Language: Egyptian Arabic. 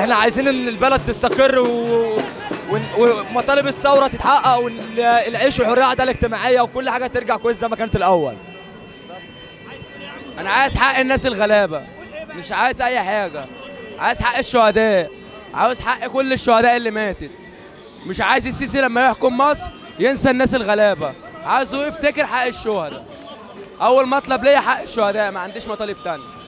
احنا عايزين ان البلد تستقر و... ون- ومطالب الثوره تتحقق والعيش والحريه والعداله الاجتماعيه وكل حاجه ترجع كويس زي ما كانت الاول انا عايز حق الناس الغلابه مش عايز اي حاجه عايز حق الشهداء عاوز حق كل الشهداء اللي ماتت مش عايز السيسي لما يحكم مصر ينسى الناس الغلابه عايزه يفتكر حق الشهداء اول مطلب ليا حق الشهداء ما عنديش مطالب تانية